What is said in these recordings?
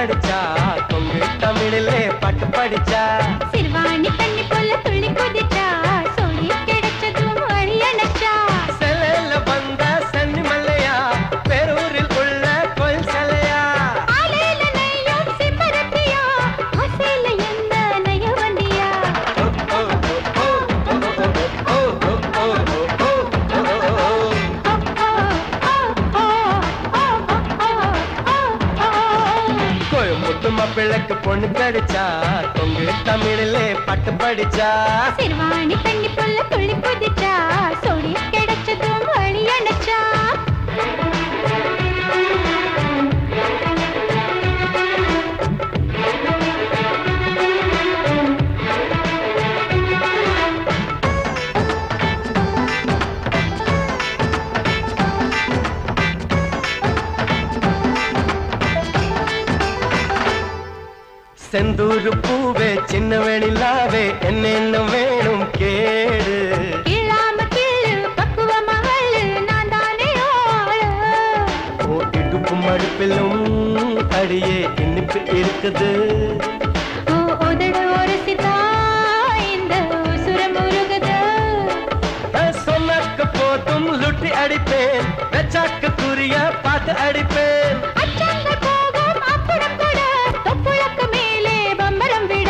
கடிச்சா கொங்கு தமிழிலே பாட்டு படிச்சா சிறுவாணி தண்ணி போல துள்ளி குதிச்சா சொல்லி கிடைச்சதும் வழி அணைச்சா செலையில வந்த சன்னி மல்லையா பேரூரில் உள்ள கோயில் சிலையா ஆலையில நெய்யும் சிம்பரத்தியா ஆசையில என்ன நெய்ய வண்டியா கோயம்புத்து மாப்பிள்ளைக்கு பொண்ணு கடிச்சா கொங்கு தமிழிலே பாட்டு படிச்சா சிறுவாணி தண்ணி போல துள்ளி குதிச்சா சொல்லி கிடைச்சதும் வழி அணைச்சா செந்தூரு பூவே சின்ன வெளிலாவே என்னென்ன வேணும் கேடு இல்லாம கீழு பக்குவ மகள் நான் தானே ஆளு ஓ இடுப்பு மடுப்பிலும் அடியே இனிப்பு இருக்குது ஓ உதடு ஒரு சிதா இந்த உசுர முருகது நான் சொன்னக்கு போதும் லுட்டி அடிப்பேன் வெச்சாக்கு குறிய பார்த்து அடிப்பேன் அச்சங்கள் போகும் அப்புறம் கூட தொப்புளுக்கு மேலே பம்பரம் விட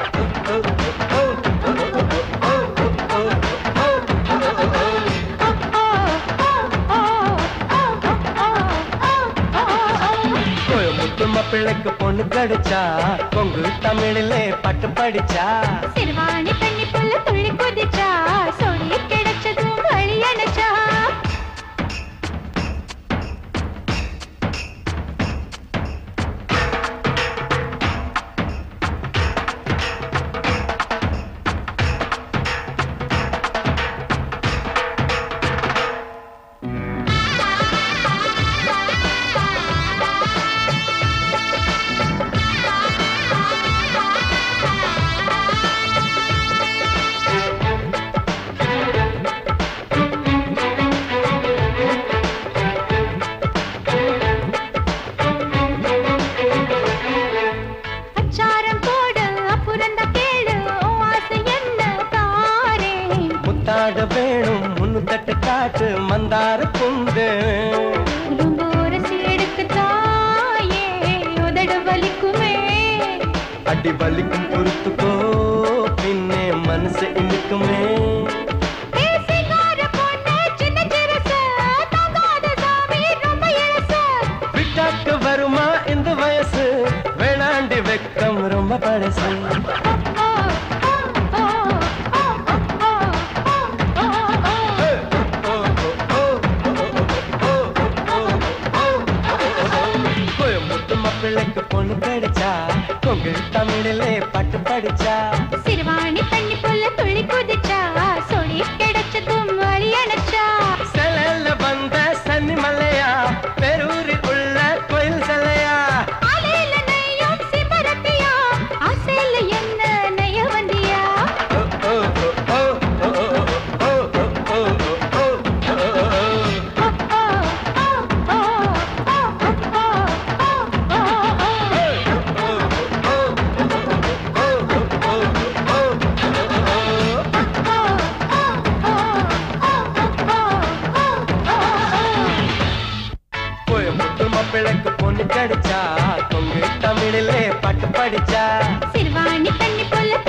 ஓ, ஓ, ஓ, ஓ, ஓ, ஓ, ஓ, ஓ, ஓ. கோயம்புத்து மாப்பிள்ளைக்கு பொண்ணு கடிச்சா கொங்கு தமிழிலே பாட்டு படிச்சா சிறுவாணி தண்ணி புல்ல துள்ளி குதிச்சா சொல்லி கிடைச்சதும் வழி அணைச்சா அச்சாரம் போடு அப்புறம் தான் கேளு உன் ஆசை என்ன தாரேன் முத்தாட வேணும் முன்னு தட்டு காட்டு மந்தார குண்டு ரொம்ப உரசி எடுக்கு தாயே உதடு வலிக்குமே அடி வலிக்கும் பொறுத்துக்கோ பின்னே மனசு இனிக்குமே பேசிக்கார பொண்ணு சின்ன சிறுசு தாங்காத சாமி ரொம்ப இளசு விட்டாக்கு வருமா இந்த வயசு வேணாண்டி வெக்கம் ரொம்ப பழசு கோயம்புத்து மாப்பிள்ளைக்கு பொண்ணு கிடைச்சா கொங்கு தமிழிலே பாட்டு படிச்சா சிறுவாணி தண்ணி புல்ல துள்ளி குதிச்சா சொல்லி கிடைச்சதும் வழி அணைச்சா செலையில வந்த சன்னி மல்லையா பெரூரில் உள்ள கோயில் சிலையா ஆலையில நெய்யும் சிம்பரத்தியா ஆசையில என்ன நெய்ய வண்டியா கோயம்புத்து மாப்பிள்ளைக்கு பொண்ணு கிடைச்சா கொங்கு தமிழிலே பாட்டு படிச்சா சிறுவாணி தண்ணி புல்ல